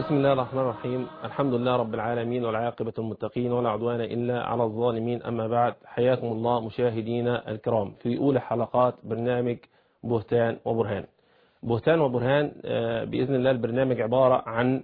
بسم الله الرحمن الرحيم الحمد لله رب العالمين والعاقبة المتقين ولا عدوان إلا على الظالمين أما بعد حياكم الله مشاهدينا الكرام في أولى حلقات برنامج بهتان وبرهان بهتان وبرهان بإذن الله البرنامج عبارة عن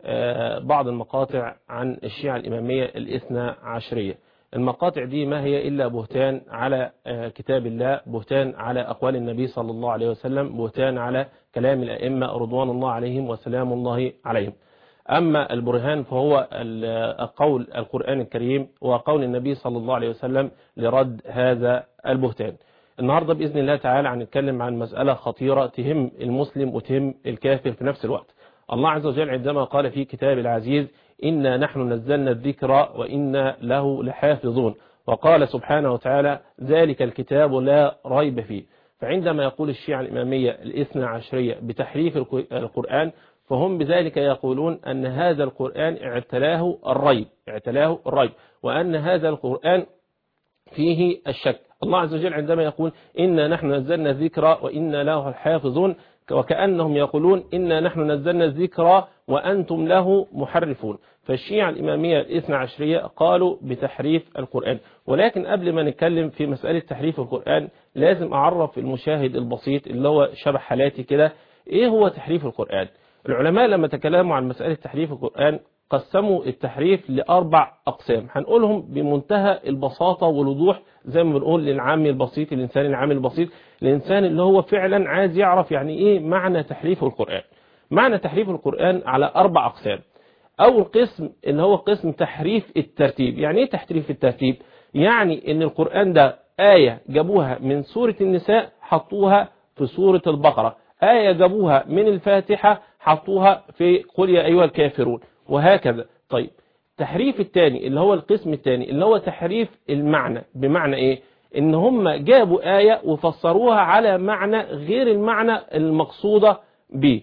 بعض المقاطع عن الشيعة الإمامية الإثنى عشرية المقاطع دي ما هي إلا بهتان على كتاب الله بهتان على أقوال النبي صلى الله عليه وسلم بهتان على كلام الأئمة رضوان الله عليهم وسلام الله عليهم أما البرهان فهو قول القرآن الكريم وقول النبي صلى الله عليه وسلم لرد هذا البهتان النهاردة بإذن الله تعالى هنتكلم عن مسألة خطيرة تهم المسلم وتهم الكافر في نفس الوقت الله عز وجل عندما قال في كتاب العزيز إنا نحن نزلنا الذكر وإنا له لحافظون وقال سبحانه وتعالى ذلك الكتاب لا ريب فيه فعندما يقول الشيعة الإمامية الاثنى عشرية بتحريف القرآن فهم بذلك يقولون أن هذا القرآن اعتلاه الريب اعتلاه الريب وأن هذا القرآن فيه الشك الله عز وجل عندما يقول إنا نحن نزلنا الذكر وإنا له الحافظون وكأنهم يقولون إنا نحن نزلنا الذكر وأنتم له محرفون فالشيعة الإمامية الاثنى عشرية قالوا بتحريف القرآن ولكن قبل ما نتكلم في مسألة تحريف القرآن لازم أعرف المشاهد البسيط اللي هو شبه حالاتي كده إيه هو تحريف القرآن العلماء لما تكلموا عن مسألة تحريف القرآن قسموا التحريف لأربع أقسام هنقولهم بمنتهى البساطة والوضوح زي ما بنقول للعام البسيط الإنسان العام البسيط الإنسان اللي هو فعلا عايز يعرف يعني إيه معنى تحريف القرآن معنى تحريف القرآن على أربع أقسام أول قسم اللي هو قسم تحريف الترتيب يعني إيه تحريف الترتيب يعني إن القرآن ده آية جابوها من سورة النساء حطوها في سورة البقرة آية جابوها من الفاتحة حطوها في قل يا أيها الكافرون وهكذا طيب تحريف الثاني اللي هو القسم الثاني اللي هو تحريف المعنى بمعنى ايه ان هم جابوا آية وفسروها على معنى غير المعنى المقصودة به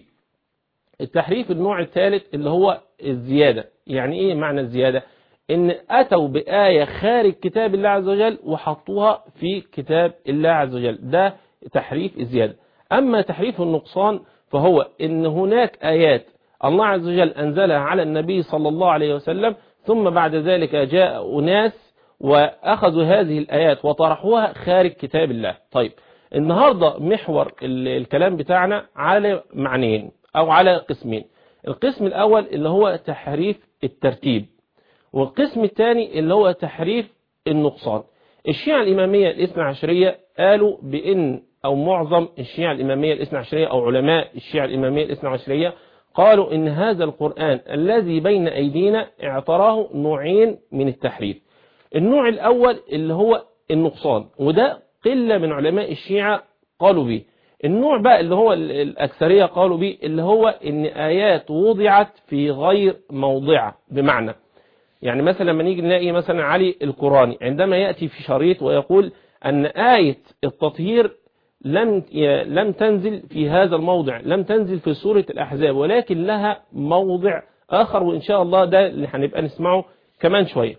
التحريف النوع الثالث اللي هو الزيادة يعني ايه معنى الزيادة ان اتوا بآية خارج كتاب الله عز وجل وحطوها في كتاب الله عز وجل ده تحريف الزيادة اما تحريف النقصان فهو ان هناك آيات الله عز وجل أنزلها على النبي صلى الله عليه وسلم ثم بعد ذلك جاء أناس وأخذوا هذه الآيات وطرحوها خارج كتاب الله طيب النهاردة محور الكلام بتاعنا على معنيين أو على قسمين القسم الأول اللي هو تحريف الترتيب والقسم الثاني اللي هو تحريف النقصان الشيعة الإمامية الاثنى عشرية قالوا بأن أو معظم الشيعة الإمامية الاثنى عشرية أو علماء الشيعة الإمامية الاثنى عشرية قالوا إن هذا القرآن الذي بين أيدينا اعتراه نوعين من التحريف النوع الأول اللي هو النقصان وده قلة من علماء الشيعة قالوا به النوع بقى اللي هو الأكثرية قالوا به اللي هو إن آيات وضعت في غير موضعها بمعنى يعني مثلا لما نيجي نلاقي مثلا علي القراني عندما يأتي في شريط ويقول أن آية التطهير لم لم تنزل في هذا الموضع لم تنزل في سورة الأحزاب ولكن لها موضع آخر وإن شاء الله ده اللي هنبقى نسمعه كمان شوية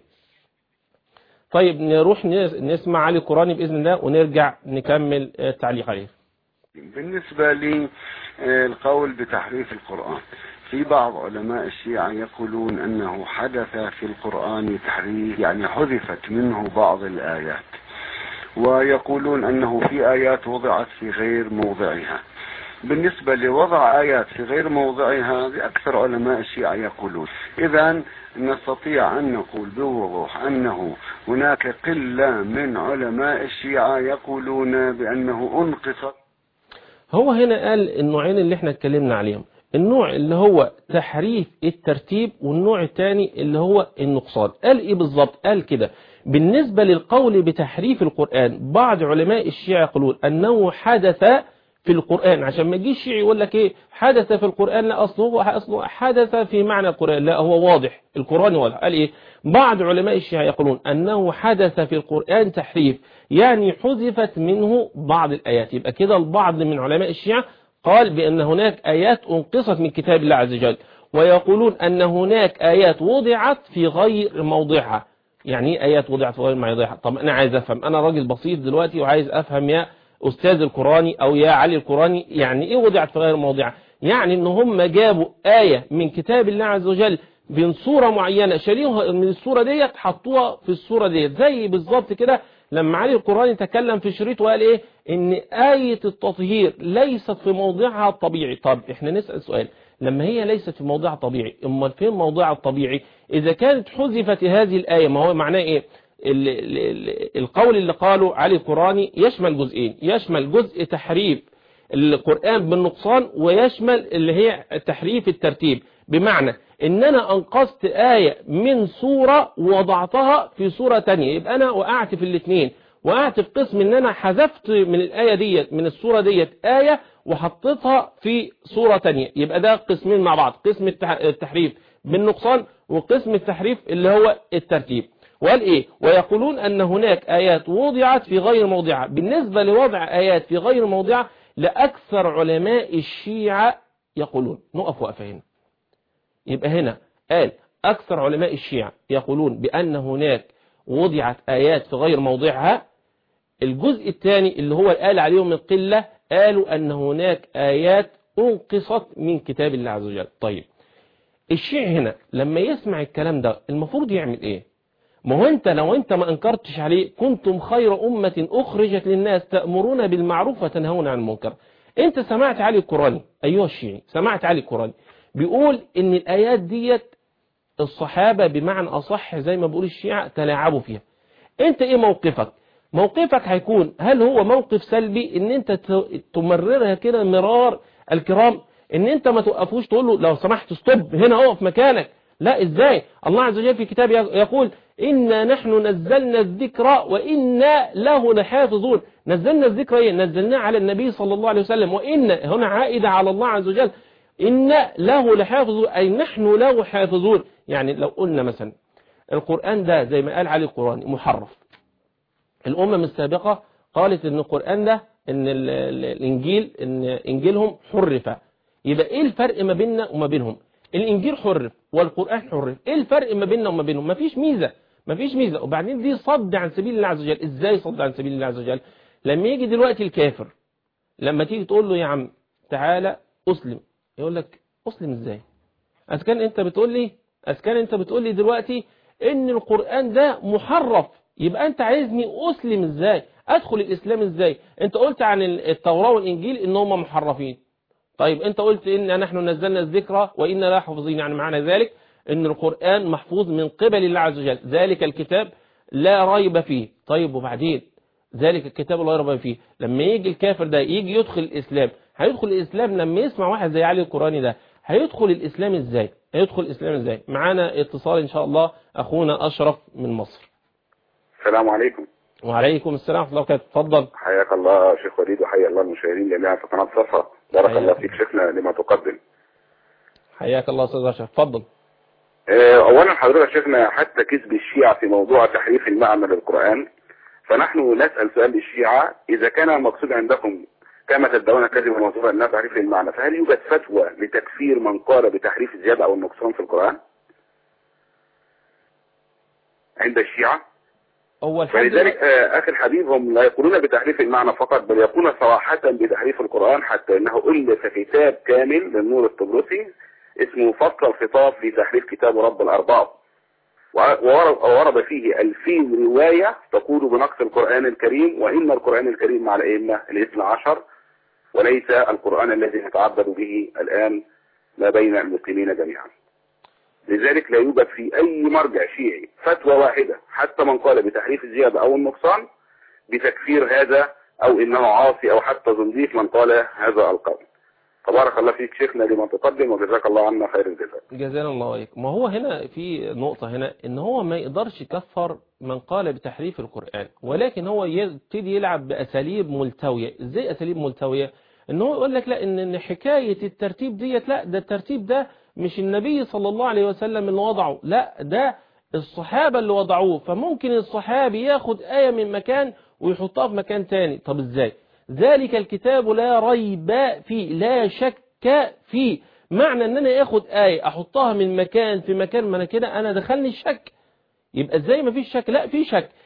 طيب نروح نسمع علي القراني بإذن الله ونرجع نكمل التعليق عليه بالنسبة لي القول بتحريف القرآن في بعض علماء الشيعة يقولون أنه حدث في القرآن تحريف يعني حذفت منه بعض الآيات ويقولون أنه في آيات وضعت في غير موضعها بالنسبة لوضع آيات في غير موضعها أكثر علماء الشيعة يقولون إذا نستطيع أن نقول بوضوح أنه هناك قلة من علماء الشيعة يقولون بأنه أنقص هو هنا قال النوعين اللي احنا اتكلمنا عليهم النوع اللي هو تحريف الترتيب والنوع الثاني اللي هو النقصان قال ايه بالظبط قال كده بالنسبة للقول بتحريف القرآن بعض علماء الشيعة يقولون أنه حدث في القرآن عشان ما يجيش شيعي يقول لك ايه حدث في القرآن لا أصله أصله حدث في معنى القرآن لا هو واضح القرآن واضح قال ايه بعض علماء الشيعة يقولون أنه حدث في القرآن تحريف يعني حذفت منه بعض الآيات يبقى كده البعض من علماء الشيعة قال بأن هناك آيات انقصت من كتاب الله عز وجل ويقولون أن هناك آيات وضعت في غير موضعها يعني ايه آيات وضعت في غير موضعها طب أنا عايز أفهم أنا راجل بسيط دلوقتي وعايز أفهم يا أستاذ القراني أو يا علي القراني يعني إيه وضعت في غير موضعها يعني إن هم جابوا آية من كتاب الله عز وجل من صورة معينة شالوها من الصورة ديت حطوها في الصورة ديت زي بالظبط كده لما علي القرآن تكلم في شريط وقال ايه ان آية التطهير ليست في موضعها الطبيعي طب احنا نسأل سؤال لما هي ليست في موضعها الطبيعي امال فين موضعها الطبيعي اذا كانت حذفت هذه الآية ما هو معناه ايه ال ال ال القول اللي قاله علي القرآني يشمل جزئين يشمل جزء تحريف القرآن بالنقصان ويشمل اللي هي تحريف الترتيب بمعنى ان انا انقذت آية من سورة وضعتها في سورة تانية يبقى انا وقعت في الاثنين وقعت في قسم ان انا حذفت من الآية ديت من السورة ديت آية وحطيتها في سورة تانية يبقى ده قسمين مع بعض قسم التحريف بالنقصان وقسم التحريف اللي هو الترتيب وقال ايه ويقولون ان هناك ايات وضعت في غير موضعها بالنسبة لوضع ايات في غير موضعها لأكثر علماء الشيعة يقولون نقف وقفة هنا يبقى هنا قال أكثر علماء الشيعة يقولون بأن هناك وضعت آيات في غير موضعها الجزء الثاني اللي هو قال عليهم القلة قالوا أن هناك آيات أنقصت من كتاب الله عز وجل طيب الشيعي هنا لما يسمع الكلام ده المفروض يعمل ايه ما هو انت لو انت ما انكرتش عليه كنتم خير أمة أخرجت للناس تأمرون بالمعروف وتنهون عن المنكر انت سمعت علي القراني ايها الشيعي سمعت علي القراني بيقول ان الايات ديت الصحابة بمعنى اصح زي ما بيقول الشيعة تلاعبوا فيها انت ايه موقفك موقفك هيكون هل هو موقف سلبي ان انت تمررها كده مرار الكرام ان انت ما توقفوش تقول له لو سمحت ستوب هنا اقف مكانك لا ازاي الله عز وجل في كتاب يقول إنا نحن نزلنا الذكر وإنا له لحافظون نزلنا الذكر إيه؟ نزلناه على النبي صلى الله عليه وسلم وإن هنا عائدة على الله عز وجل إن له لحافظون أي نحن له حافظون يعني لو قلنا مثلا القرآن ده زي ما قال عليه القرآن محرف الأمم السابقة قالت إن القرآن ده إن الإنجيل إن إنجيلهم حرف يبقى إيه الفرق ما بيننا وما بينهم الإنجيل حرف والقرآن حرف إيه الفرق ما بيننا وما بينهم مفيش ميزة مفيش ميزة وبعدين دي صد عن سبيل الله عز وجل إزاي صد عن سبيل الله عز وجل لما يجي دلوقتي الكافر لما تيجي تقول له يا عم تعالى أسلم يقول لك أسلم إزاي أسكان أنت بتقول لي أسكان أنت بتقول لي دلوقتي إن القرآن ده محرف يبقى أنت عايزني أسلم إزاي أدخل الإسلام إزاي أنت قلت عن التوراة والإنجيل إن هم محرفين طيب أنت قلت إن نحن نزلنا الذكرى وإنا لا حافظين يعني معنى ذلك إن القرآن محفوظ من قبل الله عز وجل ذلك الكتاب لا ريب فيه طيب وبعدين ذلك الكتاب لا ريب فيه لما يجي الكافر ده يجي يدخل الإسلام هيدخل الإسلام لما يسمع واحد زي علي القرآني ده هيدخل الإسلام إزاي هيدخل الإسلام إزاي معانا اتصال إن شاء الله أخونا أشرف من مصر السلام عليكم وعليكم السلام ورحمة الله وبركاته اتفضل حياك الله شيخ وليد وحيا الله المشاهدين جميعا في قناة صفا بارك حياك الله فيك شيخنا لما تقدم حياك الله أستاذ أشرف اتفضل آه، اولا حضرتك شيخنا حتى كذب الشيعة في موضوع تحريف المعنى للقرآن فنحن نسأل سؤال للشيعة اذا كان المقصود عندكم كما تدعون كذب ومنظورا انها تحريف المعنى فهل يوجد فتوى لتكفير من قال بتحريف الزيادة او النقصان في القرآن عند الشيعة هو الحمد فلذلك لله آه، اخي الحبيب هم لا يقولون بتحريف المعنى فقط بل يقولون صراحة بتحريف القرآن حتى انه الف كتاب كامل للنور الطبرسي اسمه فصل الخطاب في تحريف كتاب رب الارباب وورد وورد فيه ألفين رواية تقول بنقص القرآن الكريم وإن القرآن الكريم مع الأئمة الاثنى عشر وليس القرآن الذي نتعبد به الآن ما بين المسلمين جميعا لذلك لا يوجد في أي مرجع شيعي فتوى واحدة حتى من قال بتحريف الزيادة أو النقصان بتكفير هذا أو إنه عاصي أو حتى زنديق من قال هذا القول تبارك الله فيك شيخنا لما تقدم وجزاك الله عنا خير الجزاء جزانا الله وإياكم ما هو هنا في نقطة هنا ان هو ما يقدرش يكفر من قال بتحريف القرآن ولكن هو يبتدي يلعب بأساليب ملتوية ازاي أساليب ملتوية ان هو يقول لك لا ان إن حكاية الترتيب ديت لا ده الترتيب ده مش النبي صلى الله عليه وسلم اللي وضعه لا ده الصحابة اللي وضعوه فممكن الصحابي ياخد آية من مكان ويحطها في مكان تاني طب ازاي ذلك الكتاب لا ريب فيه لا شك فيه معنى ان انا اخد آية احطها من مكان في مكان ما انا كده انا دخلني الشك يبقى ازاي ما فيش شك لا في شك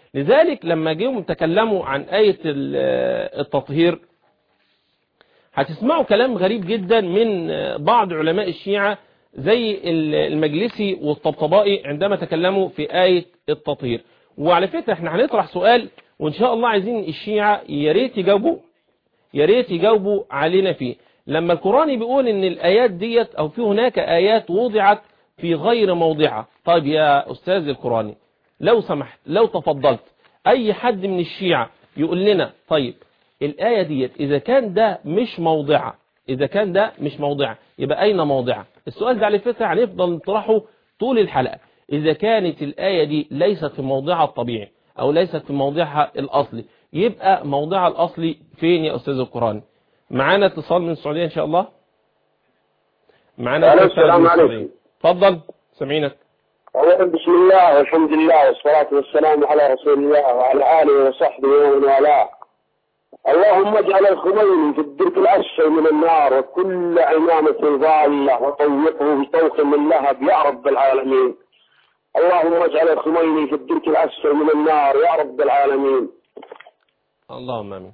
لذلك لما جيهم تكلموا عن آية التطهير هتسمعوا كلام غريب جدا من بعض علماء الشيعة زي المجلسي والطبطبائي عندما تكلموا في آية التطهير وعلى فكرة احنا هنطرح سؤال وان شاء الله عايزين الشيعة يا ريت يجاوبوا يا ريت يجاوبوا علينا فيه لما القرآن بيقول ان الايات ديت او في هناك ايات وضعت في غير موضعها طيب يا استاذ القرآني لو سمحت لو تفضلت اي حد من الشيعة يقول لنا طيب الآية ديت اذا كان ده مش موضعها اذا كان ده مش موضعها يبقى اين موضعها السؤال ده على فكرة هنفضل نطرحه طول الحلقة إذا كانت الآية دي ليست في موضعها الطبيعي أو ليست في موضعها الأصلي يبقى موضعها الأصلي فين يا أستاذ القرآن معانا اتصال من السعودية إن شاء الله معانا ألو، اتصال السلام من عليكم. السعودية. اتفضل سامعينك أولا بسم الله والحمد لله والصلاة والسلام على رسول الله وعلى آله وصحبه ومن والاه اللهم اجعل الخميني في الدرك الأسفل من النار وكل عمامة ضالة وطوقه بطوق من لهب يا رب العالمين اللهم اجعل الخميني في الدرك الأسفل من النار يا رب العالمين اللهم امين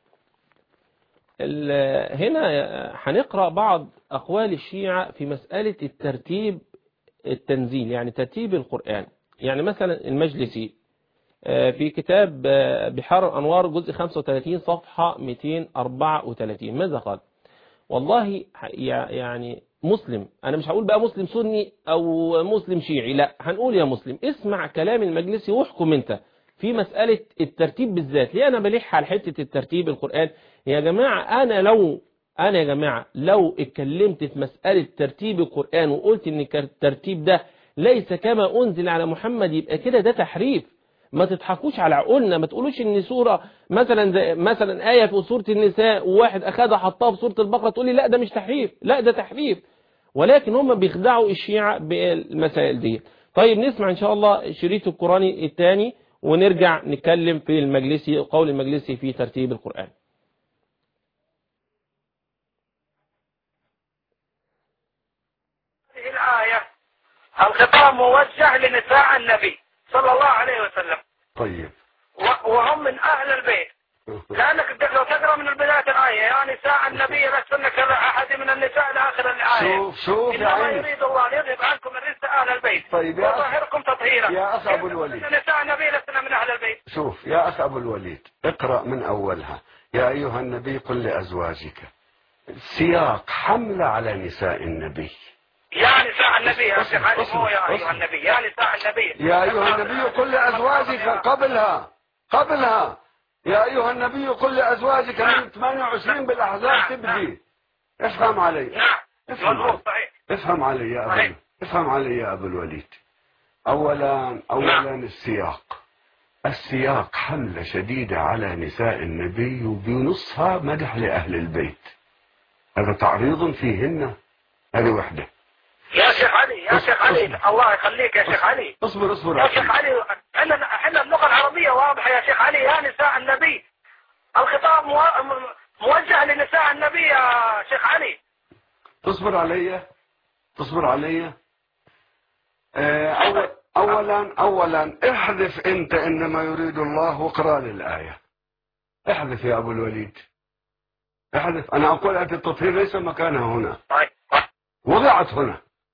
ال- هنا هنقرأ بعض أقوال الشيعة في مسألة الترتيب التنزيل يعني ترتيب القرآن يعني مثلا المجلسي آه، في كتاب آه، بحار الأنوار جزء 35 صفحة 234 ماذا قال والله ح- يع- يعني مسلم أنا مش هقول بقى مسلم سني أو مسلم شيعي لا هنقول يا مسلم اسمع كلام المجلسي واحكم أنت في مسألة الترتيب بالذات ليه أنا بلح على حتة الترتيب القرآن يا جماعة أنا لو أنا يا جماعة لو اتكلمت في مسألة ترتيب القرآن وقلت إن الكر- الترتيب ده ليس كما أنزل على محمد يبقى كده ده تحريف ما تضحكوش على عقولنا ما تقولوش ان سورة مثلا زي مثلا آية في سورة النساء وواحد أخدها حطها في سورة البقرة تقول لي لا ده مش تحريف لا ده تحريف ولكن هم بيخدعوا الشيعة بالمسائل دي طيب نسمع إن شاء الله شريط القرآني الثاني ونرجع نتكلم في المجلسي قول المجلسي في ترتيب القرآن هذه الآية الخطاب موجه لنساء النبي صلى الله عليه وسلم طيب و- وهم من أهل البيت لأنك لو تقرأ من بداية الآية يا نساء النبي لستن كأحد من النساء لآخر الآية شوف شوف يا إنما عين يريد الله ليذهب عنكم الرجس أهل البيت طيب يا أخ- ويطهركم تطهيرا يا أخ أبو كيف الوليد. تقول إن نساء النبي لستن من أهل البيت شوف يا أخ أبو الوليد اقرأ من أولها يا أيها النبي قل لأزواجك سياق حملة على نساء النبي يا نساء النبي يا شيخ علي اصبر، مو يا اصبر. أيها النبي يا نساء النبي يا أيها النبي قل لأزواجك قبلها قبلها يا أيها النبي قل لأزواجك من 28 بالأحزاب تبدي افهم علي نعم افهم علي مظبوط صحيح افهم علي يا صحيح. أبو افهم علي يا أبو الوليد أولا أولا السياق السياق حملة شديدة على نساء النبي وبنصها مدح لأهل البيت هذا تعريض فيهن هذه وحدة يا شيخ علي يا شيخ علي الله يخليك يا شيخ علي اصبر اصبر يا أخي. شيخ علي احنا احنا اللغه العربيه واضحه يا شيخ علي يا نساء النبي الخطاب مو- م- موجه لنساء النبي يا شيخ علي تصبر علي تصبر علي آه، أول أولا أولا احذف أنت إنما يريد الله واقرأ لي الآية احذف يا أبو الوليد احذف أنا أقول آية التطهير ليس مكانها هنا طيب وضعت هنا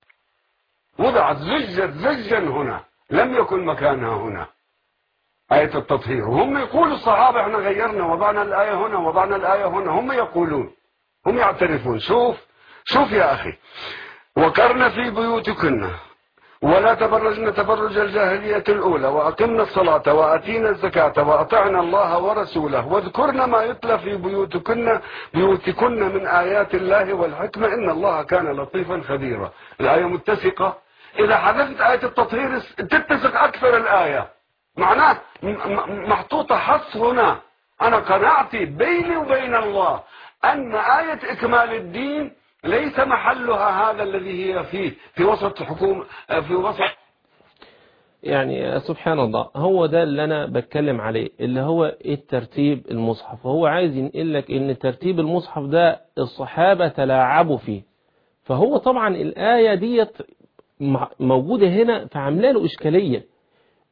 وضعت زجت زجا هنا لم يكن مكانها هنا آية التطهير وهم يقولوا الصحابة احنا غيرنا وضعنا الآية هنا وضعنا الآية هنا هم يقولون هم يعترفون شوف شوف يا أخي وكرن في بيوتكن ولا تبرجن تبرج الجاهلية الأولى وأقمنا الصلاة وآتينا الزكاة وأطعنا الله ورسوله واذكرن ما يتلى في بيوتكن بيوتكن من آيات الله والحكمة إن الله كان لطيفا خبيرا الآية متسقة إذا حذفت آية التطهير تتسق أكثر الآية معناه م- م- محطوطة حص هنا أنا قناعتي بيني وبين الله أن آية إكمال الدين ليس محلها هذا الذي هي فيه في وسط حكومة في وسط يعني سبحان الله هو ده اللي أنا بتكلم عليه اللي هو الترتيب المصحف هو عايز ينقل لك إن ترتيب المصحف ده الصحابة تلاعبوا فيه فهو طبعا الآية ديت م- موجودة هنا فعامله له إشكالية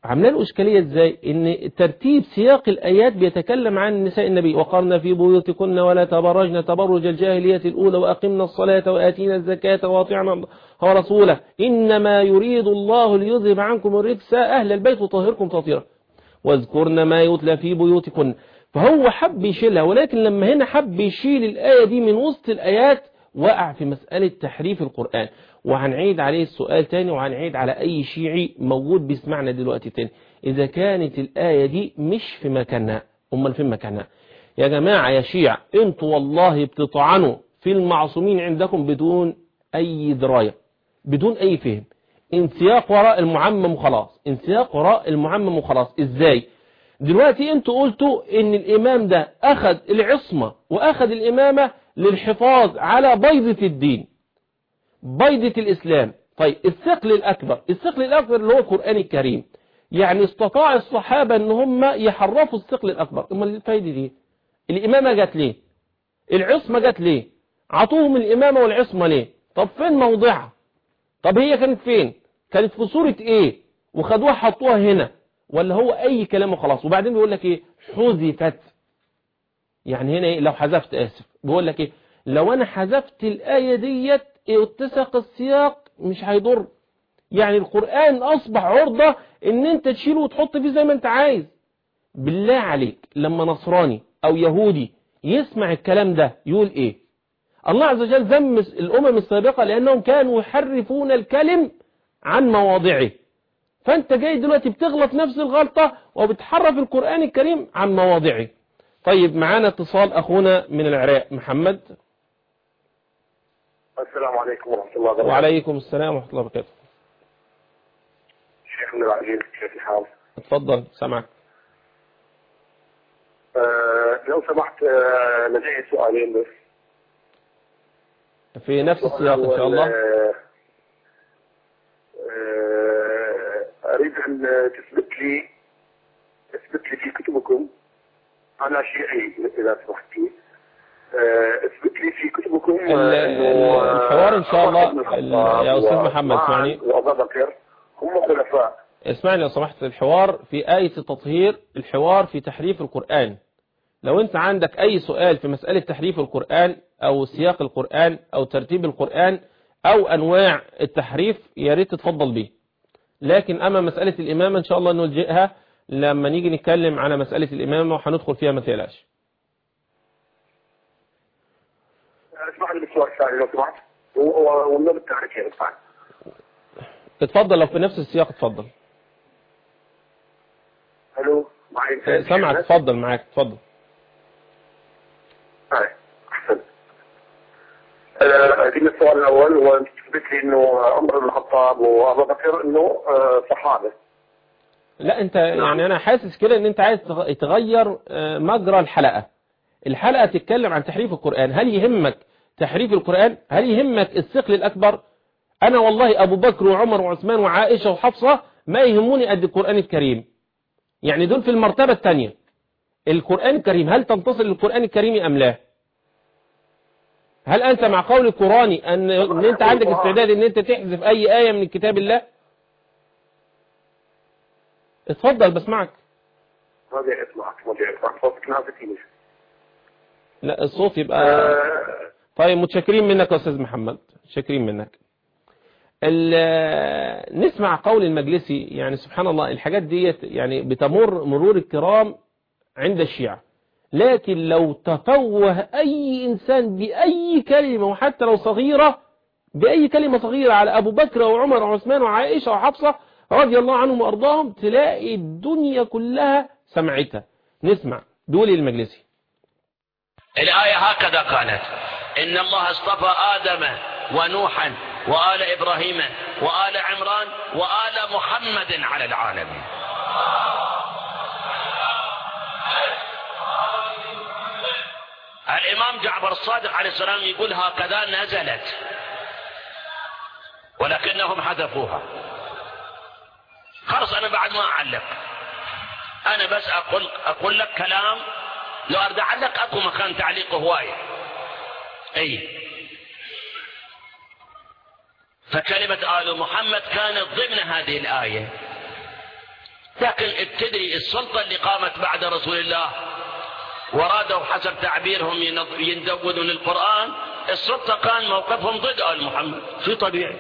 عامله له اشكاليه ازاي ان ترتيب سياق الايات بيتكلم عن نساء النبي وقرن في بيوتكن ولا تبرجن تبرج الجاهليه الاولى واقمنا الصلاه واتينا الزكاه واطعنا الله ورسوله انما يريد الله ليذهب عنكم الرجس اهل البيت وطهركم تطهيرا واذكرن ما يتلى في بيوتكن فهو حب يشيلها ولكن لما هنا حب يشيل الآية دي من وسط الآيات وقع في مسألة تحريف القرآن وهنعيد عليه السؤال تاني وهنعيد على أي شيعي موجود بيسمعنا دلوقتي تاني إذا كانت الآية دي مش في مكانها أمال فين مكانها يا جماعة يا شيع انتوا والله بتطعنوا في المعصومين عندكم بدون أي دراية بدون أي فهم انسياق وراء المعمم وخلاص انسياق وراء المعمم وخلاص ازاي دلوقتي انتوا قلتوا ان الامام ده اخذ العصمة واخذ الامامة للحفاظ على بيضة الدين بيضة الاسلام طيب الثقل الاكبر الثقل الاكبر اللي هو القرآن الكريم يعني استطاع الصحابة ان هم يحرفوا الثقل الاكبر امال الفايدة دي الامامة جت ليه العصمة جت ليه عطوهم الامامة والعصمة ليه طب فين موضعها طب هي كانت فين كانت في صورة ايه وخدوها حطوها هنا ولا هو اي كلام وخلاص وبعدين بيقول لك ايه حذفت يعني هنا ايه لو حذفت اسف بيقول لك ايه لو انا حذفت الايه ديت اتسق السياق مش هيضر يعني القران اصبح عرضه ان انت تشيله وتحط فيه زي ما انت عايز بالله عليك لما نصراني او يهودي يسمع الكلام ده يقول ايه الله عز وجل ذم الامم السابقه لانهم كانوا يحرفون الكلم عن مواضعه فانت جاي دلوقتي بتغلط نفس الغلطة وبتحرف القرآن الكريم عن مواضعه طيب معانا اتصال اخونا من العراق محمد السلام عليكم ورحمة الله وبركاته وعليكم السلام ورحمة الله وبركاته شيخنا العزيز كيف الحال؟ اتفضل سامعك آه لو سمحت آه لدي سؤالين بس في نفس السياق ان شاء الله آه، آه، أريد أن تثبت لي تثبت لي في كتبكم أنا شيعي إذا سمحت لي آه، اثبت لي في كتبكم ال- آه، إنه آه، الحوار إن شاء الله عمر بن الخطاب ال- يا أستاذ و- محمد، وعن- اسمعني. وأبا بكر هم خلفاء اسمعني لو سمحت الحوار في آية التطهير الحوار في تحريف القرآن لو انت عندك اي سؤال في مسألة تحريف القرآن او سياق القرآن او ترتيب القرآن او انواع التحريف يا ريت تتفضل بيه لكن اما مسألة الامامة ان شاء الله نلجئها لما نيجي نتكلم على مسألة الامامة وهندخل فيها ما تقلقش اسمح لي بالسؤال الثاني لو سمحت و- و- والنبي التاريخي طبعا اتفضل لو في نفس السياق اتفضل الو معي اه، سامعك اتفضل معاك اتفضل طيب احسن آه، دي السؤال الاول هو انت تثبت لي انه عمر بن الخطاب وابو بكر انه آه، صحابه لا انت يعني انا حاسس كده ان انت عايز تغ- تغير اه، مجرى الحلقة الحلقة تتكلم عن تحريف القرآن هل يهمك تحريف القرآن هل يهمك الثقل الأكبر أنا والله أبو بكر وعمر وعثمان وعائشة وحفصة ما يهموني قد القرآن الكريم يعني دول في المرتبة الثانية القرآن الكريم هل تنتصر للقرآن الكريم أم لا هل أنت مع قول القرآني أن, أن أنت عندك استعداد أن أنت تحذف أي آية من كتاب الله اتفضل بسمعك ما جاي اسمعك ما جاي اسمعك صوتك نازل لا الصوت يبقى آه، طيب متشكرين منك يا أستاذ محمد شاكرين منك ال- نسمع قول المجلسي يعني سبحان الله الحاجات ديت يعني بتمر مرور الكرام عند الشيعة لكن لو تفوه أي إنسان بأي كلمة وحتى لو صغيرة بأي كلمة صغيرة على أبو بكر وعمر وعثمان وعائشة وحفصة رضي الله عنهم وأرضاهم تلاقي الدنيا كلها سمعتها نسمع دول المجلسي الآية هكذا قالت إن الله اصطفى آدم ونوحا وآل إبراهيم وآل عمران وآل محمد على العالمين الإمام جعفر الصادق عليه السلام يقول هكذا نزلت ولكنهم حذفوها خلاص أنا بعد ما أعلق أنا بس أقول أقول لك كلام لو أرد أعلق أكو مكان تعليق هواية أي فكلمة آل محمد كانت ضمن هذه الآية لكن ابتدي السلطة اللي قامت بعد رسول الله ورادوا حسب تعبيرهم ينض- يندودوا للقرآن السلطة كان موقفهم ضد آل محمد في طبيعي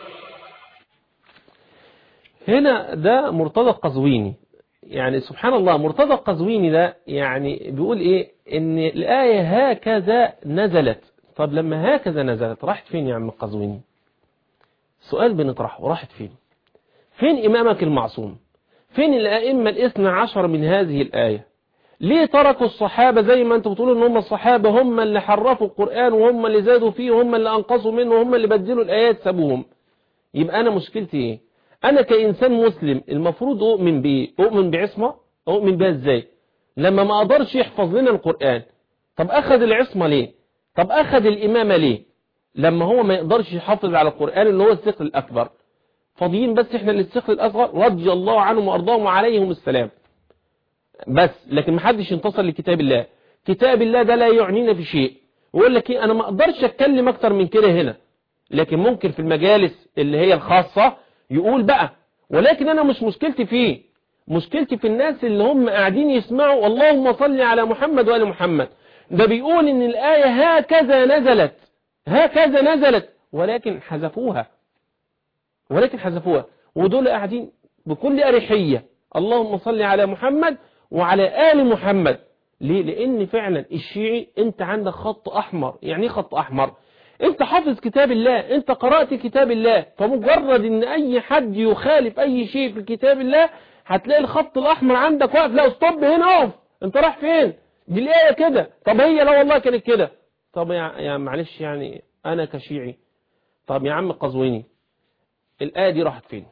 هنا ده مرتضى القزويني يعني سبحان الله مرتضى القزويني ده يعني بيقول ايه ان الآية هكذا نزلت طب لما هكذا نزلت راحت فين يا عم القزويني سؤال بنطرحه راحت فين فين إمامك المعصوم فين الأئمة الاثنى عشر من هذه الآية ليه تركوا الصحابة زي ما انتم بتقولوا ان هم الصحابة هم اللي حرفوا القرآن وهم اللي زادوا فيه وهم اللي أنقصوا منه وهم اللي بدلوا الآيات سابوهم يبقى أنا مشكلتي إيه أنا كإنسان مسلم المفروض أؤمن بإيه أؤمن بعصمة أؤمن بها إزاي لما ما أقدرش يحفظ لنا القرآن طب أخذ العصمة ليه طب أخذ الإمامة ليه لما هو ما يقدرش يحافظ على القرآن اللي هو الثقل الأكبر فاضيين بس إحنا للثقل الأصغر رضي الله عنهم وأرضاهم وعليهم السلام بس لكن ما حدش ينتصر لكتاب الله كتاب الله ده لا يعنينا في شيء ويقول لك ايه انا ما اقدرش اتكلم اكتر من كده هنا لكن ممكن في المجالس اللي هي الخاصة يقول بقى ولكن انا مش مشكلتي فيه مشكلتي في الناس اللي هم قاعدين يسمعوا اللهم صل على محمد وآل محمد ده بيقول ان الآية هكذا نزلت هكذا نزلت ولكن حذفوها ولكن حذفوها ودول قاعدين بكل أريحية اللهم صل على محمد وعلى آل محمد ليه لأن فعلا الشيعي انت عندك خط أحمر يعني ايه خط أحمر انت حافظ كتاب الله انت قرأت كتاب الله فمجرد ان اي حد يخالف اي شيء في كتاب الله هتلاقي الخط الاحمر عندك واقف لا استوب هنا اقف انت رايح فين دي الايه كده طب هي لا والله كانت كده طب يا, يا معلش يعني انا كشيعي طب يا عم القزويني الايه دي راحت فين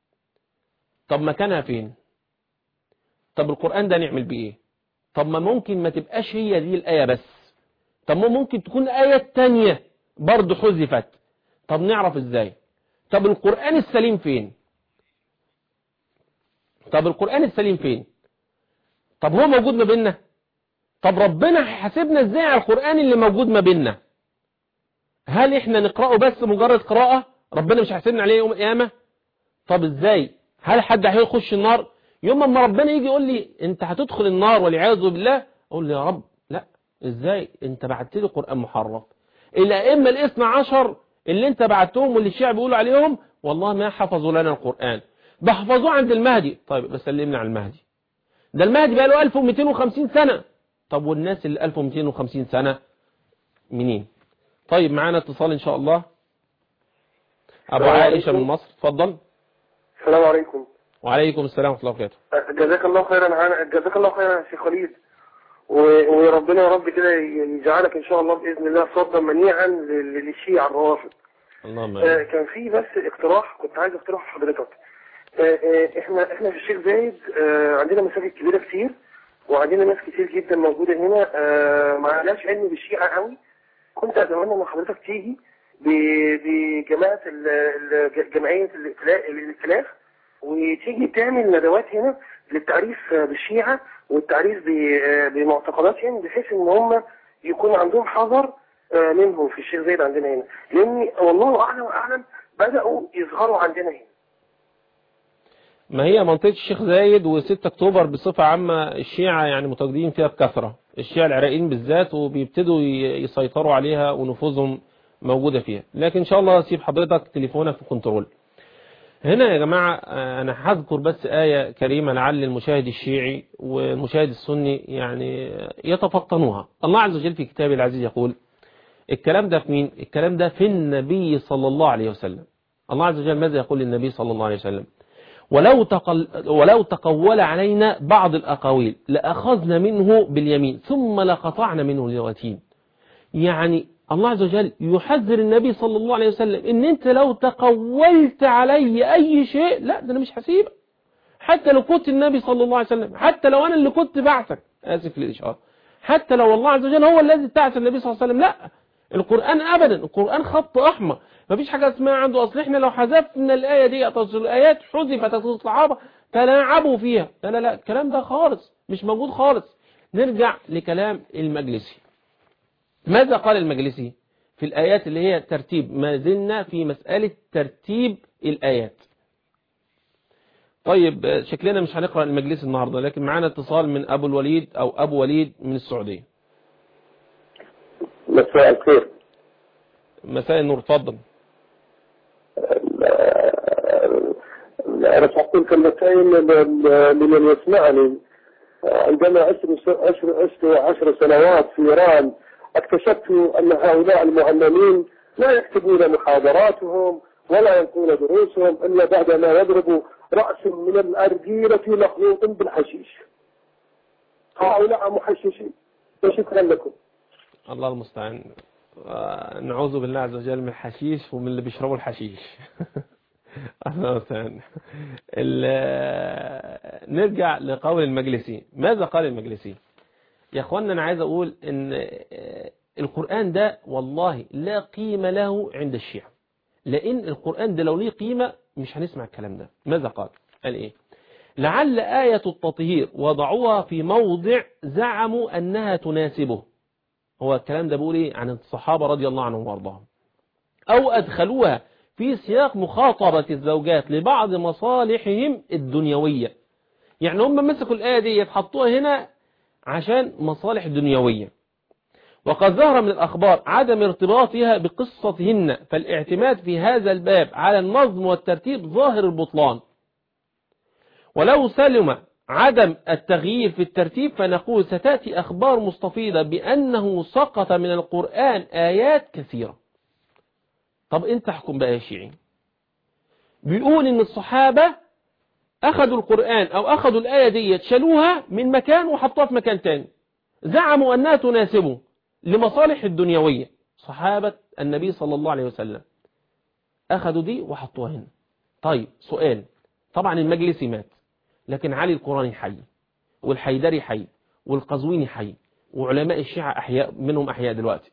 طب مكانها فين طب القرآن ده نعمل بيه ايه طب ما ممكن ما تبقاش هي دي الآية بس طب ما ممكن تكون آية تانية برضه حذفت طب نعرف ازاي طب القرآن السليم فين طب القرآن السليم فين طب هو موجود ما بيننا طب ربنا هيحاسبنا ازاي على القرآن اللي موجود ما بيننا هل احنا نقرأه بس مجرد قراءة ربنا مش هيحاسبنا عليه يوم القيامة طب ازاي هل حد هيخش النار يوم ما ربنا يجي يقول لي انت هتدخل النار والعياذ بالله اقول له يا رب لا ازاي انت بعت لي قرآن محرف الائمه الاثنى عشر اللي انت بعتهم واللي الشيعة بيقولوا عليهم والله ما حفظوا لنا القرآن ده حفظوه عند المهدي طيب بس سلمنا على المهدي ده المهدي بقى له 1250 سنة طب والناس اللي 1250 سنة منين طيب معانا اتصال ان شاء الله ابو السلام عائشة من عليكم. مصر اتفضل السلام عليكم وعليكم السلام ورحمة الله وبركاته جزاك الله خيرا عن جزاك الله خيرا يا شيخ خليل و- وربنا يا رب كده يجعلك ان شاء الله باذن الله صوتا منيعا لل- للشيعة الروافض اللهم آه، آمين. كان في بس اقتراح كنت عايز اقتراح حضرتك آه، آه، احنا احنا في الشيخ زايد آه، عندنا مساجد كبيره كتير وعندنا ناس كتير جدا موجوده هنا آه، ما عندناش علم بالشيعة قوي كنت اتمنى ان حضرتك تيجي ب- بجماعه ال- ال- جمعيه الائتلاف الائتلاف وتيجي تعمل ندوات هنا للتعريف بالشيعة والتعريف ب- بمعتقداتهم بحيث ان هم يكون عندهم حذر آه، منهم في الشيخ زايد عندنا هنا لان والله اعلم واعلم بدأوا يظهروا عندنا هنا ما هي منطقة الشيخ زايد و6 اكتوبر بصفة عامة الشيعة يعني متواجدين فيها بكثرة الشيعة العراقيين بالذات وبيبتدوا ي- يسيطروا عليها ونفوذهم موجودة فيها لكن ان شاء الله سيب حضرتك تليفونك في كنترول هنا يا جماعة آه، انا هذكر بس آية كريمة لعل المشاهد الشيعي والمشاهد السني يعني يتفطنوها الله عز وجل في كتابه العزيز يقول الكلام ده في مين الكلام ده في النبي صلى الله عليه وسلم الله عز وجل ماذا يقول للنبي صلى الله عليه وسلم ولو, تقل ولو تقول علينا بعض الأقاويل لأخذنا منه باليمين ثم لقطعنا منه الوتين يعني الله عز وجل يحذر النبي صلى الله عليه وسلم ان انت لو تقولت علي اي شيء لا ده انا مش هسيبك حتى لو كنت النبي صلى الله عليه وسلم حتى لو انا اللي كنت بعثك اسف للاشاره حتى لو الله عز وجل هو الذي بعث النبي صلى الله عليه وسلم لا القرآن ابدا القرآن خط احمر مفيش حاجة اسمها عنده اصل احنا لو حذفنا الآية دي اصل الايات حذفت اصل الصحابة تلاعبوا فيها لا لا لا الكلام ده خالص مش موجود خالص نرجع لكلام المجلسي ماذا قال المجلسي في الآيات اللي هي ترتيب ما زلنا في مسألة ترتيب الآيات طيب آه، شكلنا مش هنقرأ المجلس النهاردة لكن معانا اتصال من أبو الوليد أو أبو وليد من السعودية مساء الخير مساء النور اتفضل أنا سأقول كلمتين لمن يسمعني عندما عشت عشر عشت عشر سنوات في إيران اكتشفت أن هؤلاء المعلمين لا يكتبون محاضراتهم ولا ينقون دروسهم إلا بعدما يضربوا رأس من الأرجيلة مخلوط بالحشيش هؤلاء محششين وشكرا لكم الله المستعان آه، نعوذ بالله عز وجل من الحشيش ومن اللي بيشربوا الحشيش الله المستعان ال- نرجع لقول المجلسي ماذا قال المجلسي يا اخوانا انا عايز اقول ان آه، القرآن ده والله لا قيمة له عند الشيعة لان القرآن ده لو ليه قيمة مش هنسمع الكلام ده ماذا قال قال ايه لعل آية التطهير وضعوها في موضع زعموا أنها تناسبه هو الكلام ده بيقول ايه عن الصحابة رضي الله عنهم وارضاهم او ادخلوها في سياق مخاطبة الزوجات لبعض مصالحهم الدنيوية يعني هم مسكوا الآية دي حطوها هنا عشان مصالح دنيوية وقد ظهر من الأخبار عدم ارتباطها بقصتهن فالاعتماد في هذا الباب على النظم والترتيب ظاهر البطلان ولو سلم عدم التغيير في الترتيب فنقول ستأتي أخبار مستفيضة بأنه سقط من القرآن آيات كثيرة طب انت احكم بقى يا شيعي بيقول ان الصحابة اخذوا القرآن او اخذوا الآية دي شالوها من مكان وحطوها في مكان تاني زعموا انها تناسبه لمصالح الدنيوية صحابة النبي صلى الله عليه وسلم اخذوا دي وحطوها هنا طيب سؤال طبعا المجلس مات لكن علي القراني حي والحيدري حي والقزويني حي وعلماء الشيعة أحياء منهم أحياء دلوقتي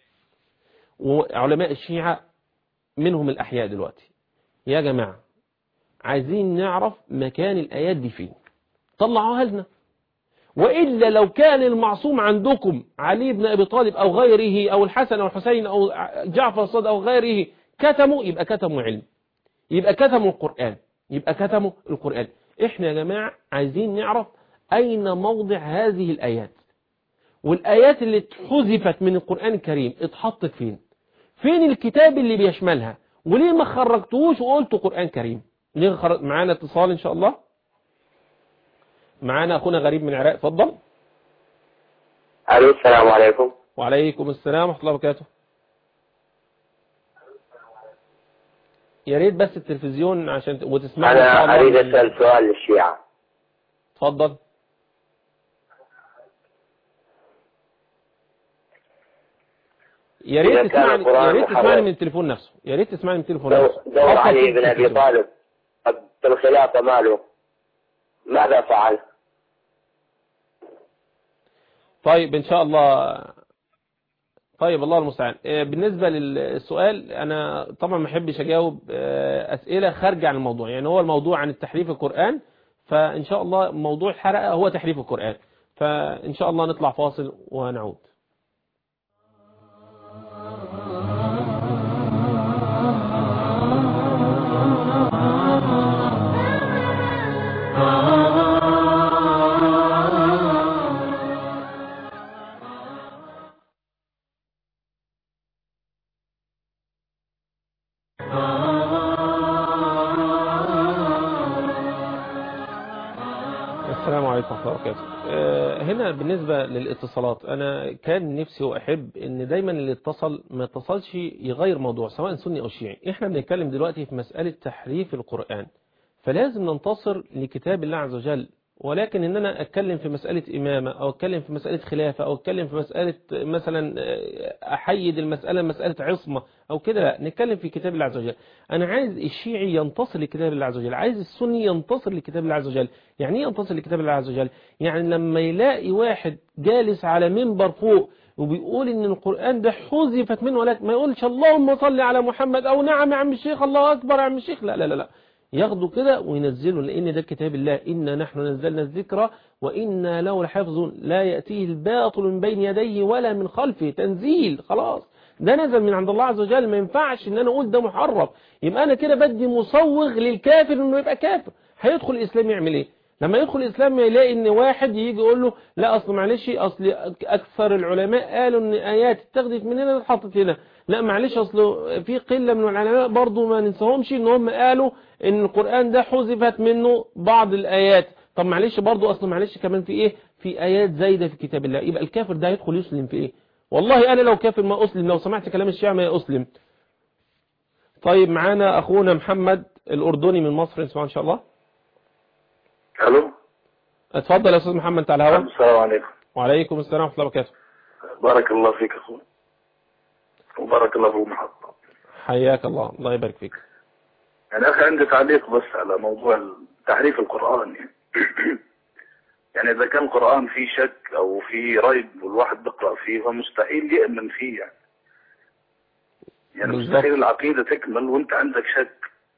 وعلماء الشيعة منهم الأحياء دلوقتي يا جماعة عايزين نعرف مكان الآيات دي فين طلعوها لنا وإلا لو كان المعصوم عندكم علي بن أبي طالب أو غيره أو الحسن أو الحسين أو جعفر الصادق أو غيره كتموا يبقى كتموا علم يبقى كتموا القرآن يبقى كتموا القرآن احنا يا جماعة عايزين نعرف أين موضع هذه الآيات والآيات اللي اتحذفت من القرآن الكريم اتحطت فين فين الكتاب اللي بيشملها وليه ما خرجتوش وقلتوا قرآن كريم ليه خرج معانا اتصال إن شاء الله معانا أخونا غريب من العراق اتفضل الو السلام عليكم وعليكم السلام ورحمة الله وبركاته يا ريت بس التلفزيون عشان ت- وتسمعنا إن شاء انا الله اريد من- اسال سؤال للشيعة اتفضل يا إذا ريت كان تسمعني القرآن يا ريت محرف. تسمعني من التليفون نفسه يا ريت تسمعني من التليفون دور, نفسه دور حط علي صوت بن ابي التلفزيون. طالب في الخلافة ماله ماذا فعل؟ طيب ان شاء الله طيب الله المستعان آه، بالنسبة للسؤال انا طبعا ما احبش اجاوب آه، اسئلة خارجة عن الموضوع يعني هو الموضوع عن التحريف القرآن فان شاء الله موضوع الحلقة هو تحريف القرآن فان شاء الله نطلع فاصل ونعود السلام عليكم ورحمة الله وبركاته آه، هنا بالنسبة للاتصالات أنا كان نفسي وأحب إن دايما اللي اتصل ما اتصلش يغير موضوع سواء سني أو شيعي إحنا بنتكلم دلوقتي في مسألة تحريف القرآن فلازم ننتصر لكتاب الله عز وجل ولكن ان انا اتكلم في مسألة امامة او اتكلم في مسألة خلافة او اتكلم في مسألة مثلا احيد المسألة مسألة عصمة او كده لا نتكلم في كتاب الله عز وجل انا عايز الشيعي ينتصر لكتاب الله عز وجل عايز السني ينتصر لكتاب الله عز وجل يعني ايه ينتصر لكتاب الله عز وجل يعني لما يلاقي واحد جالس على منبر فوق وبيقول ان القرآن ده حذفت منه ولكن ما يقولش اللهم صل على محمد او نعم يا عم الشيخ الله اكبر يا عم الشيخ لا لا لا, لا. ياخدوا كده وينزلوا لأن ده كتاب الله إنا نحن نزلنا الذكر وإنا له لحافظون لا يأتيه الباطل من بين يديه ولا من خلفه تنزيل خلاص ده نزل من عند الله عز وجل ما ينفعش ان انا اقول ده محرف يبقى انا كده بدي مصوغ للكافر انه يبقى كافر هيدخل الاسلام يعمل ايه لما يدخل الاسلام يلاقي ان واحد يجي يقول له لا اصل معلش اصل اكثر العلماء قالوا ان ايات اتخذت من هنا اتحطت هنا لا معلش اصل في قله من العلماء برضو ما ننساهمش ان هم قالوا ان القران ده حذفت منه بعض الايات طب معلش برضو اصل معلش كمان في ايه في ايات زايده في كتاب الله يبقى الكافر ده هيدخل يسلم في ايه والله انا لو كافر ما اسلم لو سمعت كلام الشيعة ما اسلم طيب معانا اخونا محمد الاردني من مصر نسمع ان شاء الله الو اتفضل يا استاذ محمد على الهواء السلام عليكم وعليكم السلام ورحمه الله وبركاته بارك الله فيك اخوي وبارك الله في المحطة حياك الله الله يبارك فيك يعني اخي عندي تعليق بس على موضوع تحريف القرآن يعني يعني اذا كان القرآن فيه شك او فيه ريب والواحد بيقرأ فيه فمستحيل يؤمن فيه يعني يعني بالظبط. مستحيل العقيدة تكمل وانت عندك شك